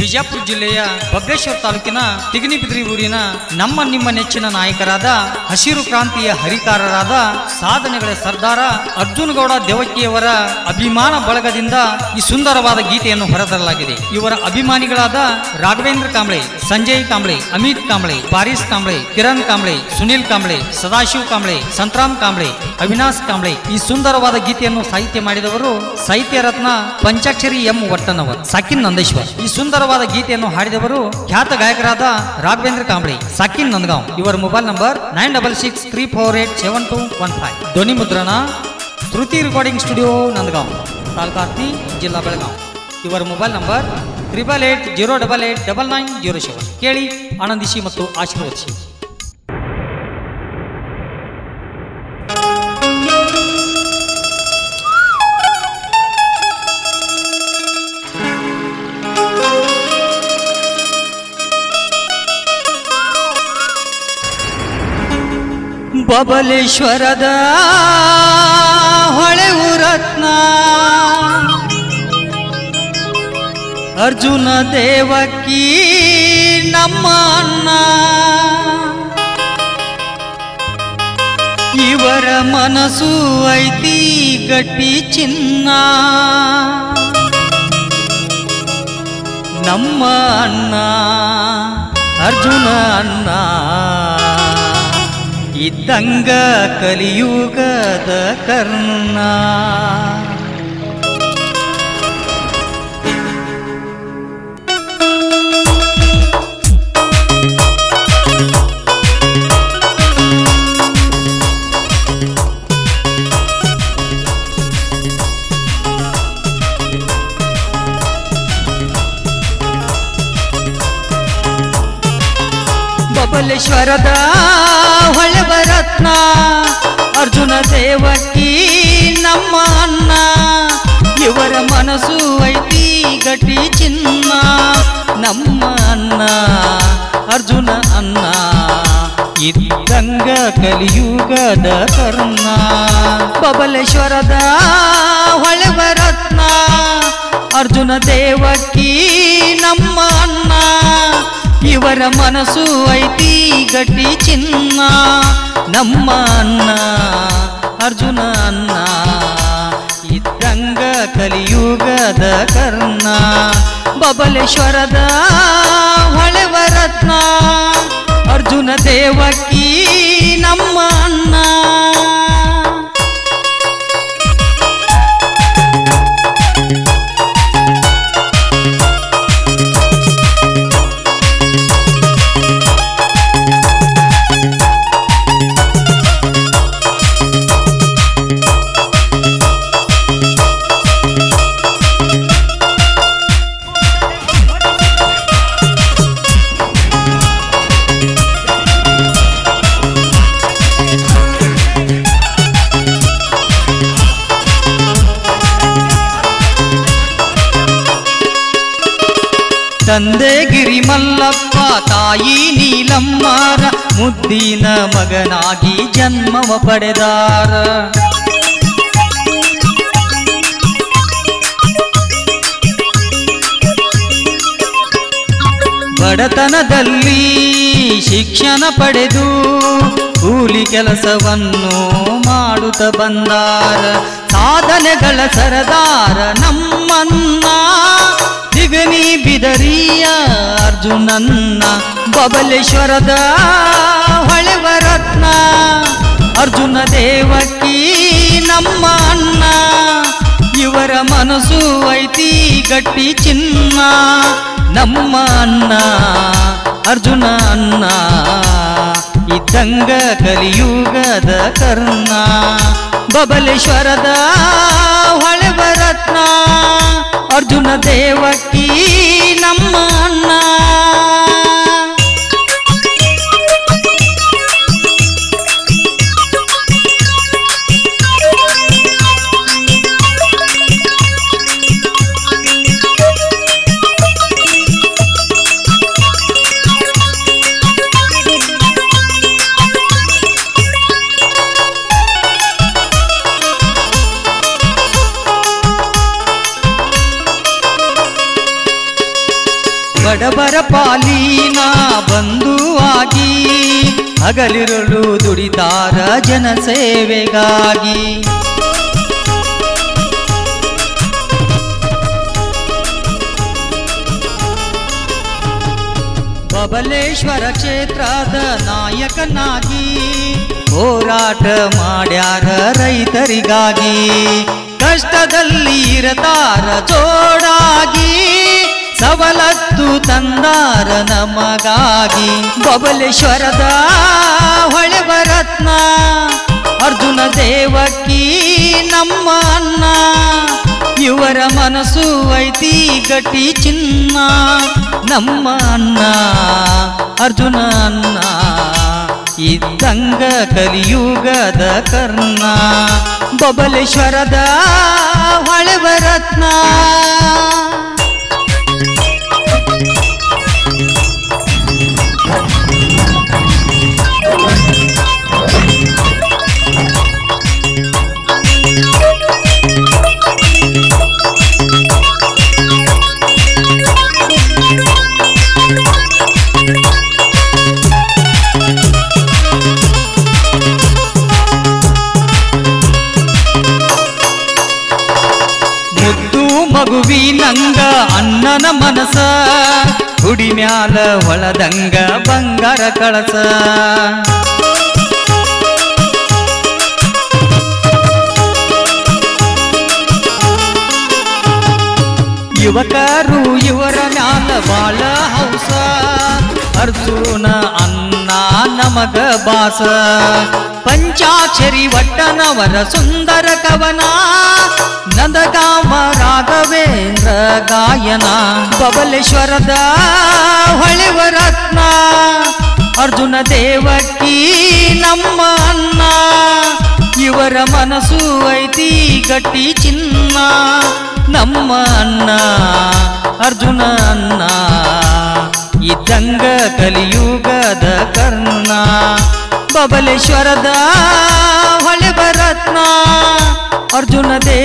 ಬಿಜಾಪುರ ಜಿಲ್ಲೆಯ ಬಬ್ಬೇಶ್ವರ ತಾಲೂಕಿನ ತಿಗನಿಬಿದ್ರಿ ಊರಿನ ನಮ್ಮ ನಿಮ್ಮ ನೆಚ್ಚಿನ ನಾಯಕರಾದ ಹಸಿರು ಕ್ರಾಂತಿಯ ಹರಿಕಾರರಾದ ಸಾಧನೆಗಳ ಸರ್ದಾರ ಅರ್ಜುನ ಗೌಡ ದೇವಕ್ಕಿಯವರ ಅಭಿಮಾನ ಬಳಗದಿಂದ ಈ ಸುಂದರವಾದ ಗೀತೆಯನ್ನು ಹೊರತರಲಾಗಿದೆ ಇವರ ಅಭಿಮಾನಿಗಳಾದ ರಾಘವೇಂದ್ರ ಕಾಂಬ್ಳೆ ಸಂಜಯ್ ಕಾಂಬ್ಳೆ ಅಮಿತ್ ಕಾಂಬ್ಳೆ ಪಾರಿಸ್ ಕಾಂಬ್ಳೆ ಕಿರಣ್ ಕಾಂಬ್ಳೆ ಸುನಿಲ್ ಕಾಂಬ್ಳೆ ಸದಾಶಿವ್ ಕಾಂಬ್ಳೆ ಸಂತರಾಮ್ ಕಾಂಬ್ಳೆ ಅವಿನಾಶ್ ಕಾಂಬ್ಳೆ ಈ ಸುಂದರವಾದ ಗೀತೆಯನ್ನು ಸಾಹಿತ್ಯ ಮಾಡಿದವರು ಸಾಹಿತ್ಯ ರತ್ನ ಪಂಚಾಕ್ಷರಿ ಎಂ ವಟ್ಟನವರ್ ಸಾಕಿನ್ ನಂದೇಶ್ವರ್ ಈ ಸುಂದರವಾದ ಗೀತೆಯನ್ನು ಹಾಡಿದವರು ಖ್ಯಾತ ಗಾಯಕರಾದ ರಾಘವೇಂದ್ರ ಕಾಂಬ್ಳೆ ಸಾಕಿನ್ ನಂದಗಾಂವ್ ಇವರ mobile number nine double six three four eight seven two one five ಧ್ವನಿ ಮುದ್ರಣ ಶ್ರುತಿ ರೆಕಾರ್ಡಿಂಗ್ ಸ್ಟುಡಿಯೋ ನಂದಗಾಂವ್ ತಾಲ್ಕಾರ್ತಿ ಜಿಲ್ಲಾ ಬೆಳಗಾವ್ ಇವರ mobile number triple eight zero double eight double nine zero seven ಕೇಳಿ ಆನಂದಿಸಿ ಮತ್ತು ಆಶೀರ್ವದಿಸಿ ಬಬಲೇಶ್ವರದ ಹೊಳೆವು ರತ್ನ ಅರ್ಜುನ ದೇವಕಿ ನಮ್ಮ ಅಣ್ಣ ಇವರ ಮನಸ್ಸು ಐತಿ ಗಟ್ಟಿ ಚಿನ್ನ ನಮ್ಮ ಅಣ್ಣ ಅರ್ಜುನ ಅಣ್ಣ ಇದ್ದಂಗ ಕಲಿಯುಗದ ಕರ್ಣ ಬಬಲೇಶ್ವರದ ಹೊಳೆವ ರತ್ನ ಅರ್ಜುನ ದೇವಕಿ ನಮ್ಮ ಅಣ್ಣ ಇವರ ಮನಸ್ಸು ಐತಿ ಗಟ್ಟಿ ಚಿನ್ನ ನಮ್ಮ ಅಣ್ಣ ಅರ್ಜುನ ಅಣ್ಣ ಇದ್ದಂಗ ಕಲಿಯುಗದ ಕರ್ಣ ಬಬಲೇಶ್ವರದ ಹೊಳೆವ ರತ್ನ ಅರ್ಜುನ ದೇವಕಿ ನಮ್ಮ ಅಣ್ಣ ಇವರ ಮನಸ್ಸು ಐತಿ ಗಟ್ಟಿ ಚಿನ್ನ ನಮ್ಮ ಅಣ್ಣ ಅರ್ಜುನ ಅಣ್ಣ ಇದ್ದಂಗ ಕಲಿಯುಗದ ಕರ್ಣ ಬಬಲೇಶ್ವರದ ಹೊಳೆವ ರತ್ನ ಅರ್ಜುನ ದೇವಕಿ ನಮ್ಮ ಅಣ್ಣ ತಂದೆ ಗಿರಿ ಮಲ್ಲಪ್ಪ ತಾಯಿ ನೀಲಮ್ಮರ ಮುದ್ದಿನ ಮಗನಾಗಿ ಜನ್ಮವ ಪಡೆದಾರ ಬಡತನದಲ್ಲಿ ಶಿಕ್ಷಣ ಪಡೆದು ಕೂಲಿ ಕೆಲಸವನ್ನು ಮಾಡುತ್ತ ಬಂದಾರ ಸಾಧನೆಗಳ ಸರದಾರ ನಮ್ಮನ್ನ ದಿಗನಿ ಬಿದರಿಯ ಅರ್ಜುನನ್ನ ಬಬಲೇಶ್ವರದ ಹೊಳೆವ ರತ್ನ ಅರ್ಜುನ ದೇವಕಿ ನಮ್ಮ ಅಣ್ಣ ಇವರ ಮನಸ್ಸು ಐತಿ ಗಟ್ಟಿ ಚಿನ್ನ ನಮ್ಮ ಅಣ್ಣ ಅರ್ಜುನ ಅಣ್ಣ ಇದ್ದಂಗ ಕಲಿಯುಗದ ಕರ್ಣ ಬಬಲೇಶ್ವರದ ಹೊಳೆವ ರತ್ನ ಅರ್ಜುನ ದೇವಕಿ ನಮ್ಮ ಅಣ್ಣ ಬಡಬರ ಪಾಲಿನ ಬಂಧುವಾಗಿ ಹಗಲಿರುಳು ದುಡಿತಾರ ಜನಸೇವೆಗಾಗಿ ಬಬಲೇಶ್ವರ ಕ್ಷೇತ್ರದ ನಾಯಕನಾಗಿ ಹೋರಾಟ ಮಾಡ್ಯಾರ ರೈತರಿಗಾಗಿ ಕಷ್ಟದಲ್ಲಿ ಇರತಾರ ಜೋಡಾಗಿ ಸವಲತ್ತು ತಂದಾರ ನಮಗಾಗಿ ಬಬಲೇಶ್ವರದ ಹೊಳೆವ ರತ್ನ ಅರ್ಜುನ ದೇವಕಿ ನಮ್ಮ ಅನ್ನ ಇವರ ಮನಸ್ಸು ಐತಿ ಗಟ್ಟಿ ಚಿನ್ನ ನಮ್ಮ ಅನ್ನ ಅರ್ಜುನ ಅನ್ನ ಇದ್ದಂಗ ಕಲಿಯುಗದ ಕರ್ಣ ಬಬಲೇಶ್ವರದ ಹೊಳೆವ ರತ್ನ ಮುದ್ದು ಮಗುವಿನಂಗ ಅಣ್ಣನ ಮನಸ ಹುಡಿ ಮ್ಯಾಲ ಹೊಳದಂಗ ಬಂಗಾರ ಕಳಸ ಯುವಕರು ಇವರ ಮ್ಯಾಲ ಬಾಳ ಹೌಸ ಅರ್ಜುನ ಅನ್ನ ನಮಗ ಬಾಸ ಪಂಚಾಕ್ಷರಿ ಒಟ್ಟನವರ ಸುಂದರ ಕವನ ನಂದಗಾಮ ರಾಘವೇಂದ್ರ ಗಾಯನ ಬಬಲೇಶ್ವರದ ಹೊಳೆವ ರತ್ನ ಅರ್ಜುನ ದೇವಕಿ ನಮ್ಮ ಅನ್ನ ಇವರ ಮನಸ್ಸು ಐತಿ ಗಟ್ಟಿ ಚಿನ್ನ ನಮ್ಮ ಅಣ್ಣ ಅರ್ಜುನ ಅಣ್ಣ ಇದ್ದಂಗ ಕಲಿಯುಗದ ಕರ್ಣ ಬಬಲೇಶ್ವರದ ಹೊಳೆವ ರತ್ನ ಅರ್ಜುನ ದೇ